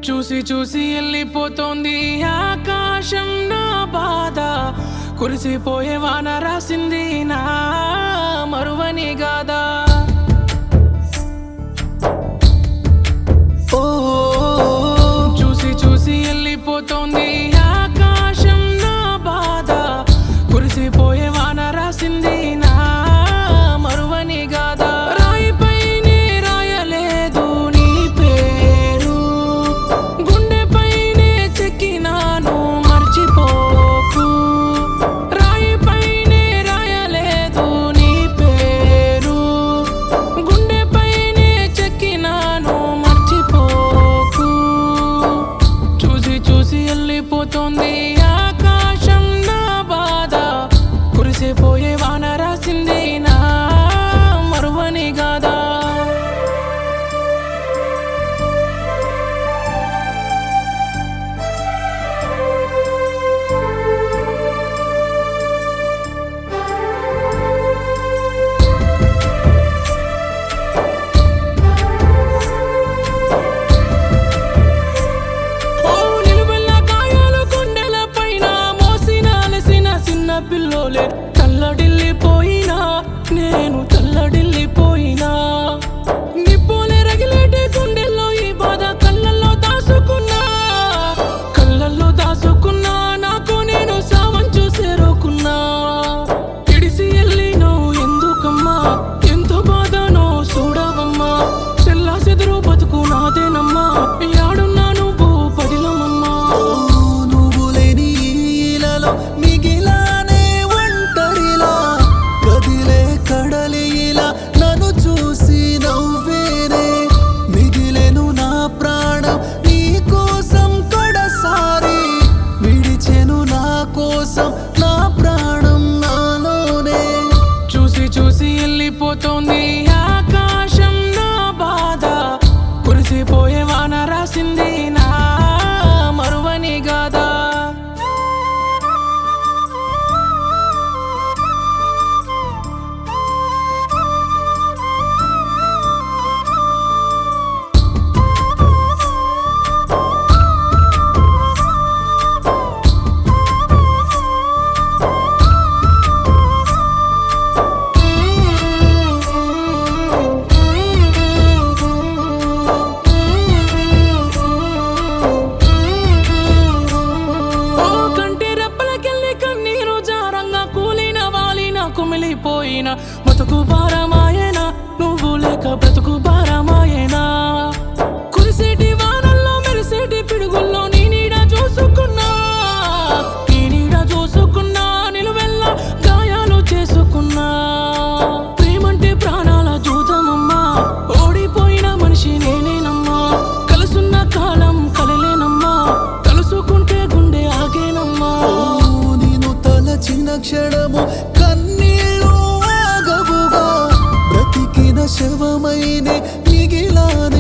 చూసి చూసి వెళ్ళిపోతోంది ఆకాశం నా బాధ కురిసిపోయే వాన రాసింది నా మరువని గాదా ఓ చూసి చూసి వెళ్ళిపోతోంది ఆకాశం నా బాధ కురిసిపోయే వాన రాసింది నా మరువని గాదా రాయిపైనే రాయలేదు నీ పేరు గుండెపైనే చెక్కినాను మర్చిపోకు రాయిపైనే రాయలేదు నీ పేరు గుండెపైనే చెక్కినాను మర్చిపోకు చూసి చూసి వెళ్ళిపోతోంది ఆకాశం నా బాధ కురిసిపోయే వాన రాసింది నా మరువని గాదా ఓ నిలువెల్ల గాయాలు గుండెల పైన మోసిన అలసిన చిన్న పిల్లోలే చల్లడిల్లిపోయినా నేను చల్లడిల్లిపోయినా నిప్పులే రగిలేటి గుండెల్లో ఈ బాధ కళ్ళల్లో దాసుకున్నా కళ్ళల్లో దాసుకున్నా నాకు నేను సావం చూసేరుకున్నా ఇడిసి వెళ్ళి నువ్వు ఎందుకమ్మా ఎంతో బాధనో చూడవమ్మా చెల్లా చెదురు బతుకు నాదేనమ్మా యాడున్నా నువ్వు పడిలమమ్మా నువ్వు లేని ఈలలో మిగిలానే ఒంటరిలా కదిలే కడలిలా నన్ను చూసి నవ్వేనే మిగిలేను నా ప్రాణం నీ కోసం కడసారి విడిచెను నా కోసం నా ప్రాణం నాలోనే చూసి చూసి వెళ్ళిపోతోంది ఆకాశం నా బాధ కురిసిపోయే వాన రాసింది నా మరువని గాదా ఓ కంటి రెప్పలకెళ్ళి కన్నీరు జారంగా కూలిన వాలిన కుమిలిపోయిన బతుకు భారమాయేనా నువ్వు లేక బ్రతుకు భారమాయేనా కురిసేటి వానల్లో మెరిసేటి పిడుగుల్లో నీ నీడ చూసుకున్నా నీ నీడ చూసుకున్నా నిలువెల్ల గాయాలు చేసుకున్నా ప్రేమంటే ప్రాణాల జూదమమ్మా ఓడిపోయిన మనిషి నేనేనమ్మా కలుసున్న కాలం కలలేనమ్మా కలుసుకుంటే గుండె ఆగేనమ్మా ఓ నేను తలచిన క్షణము కన్నీళ్ళు ఆగవుగా బ్రతికిన శవమైనే మిగిలానే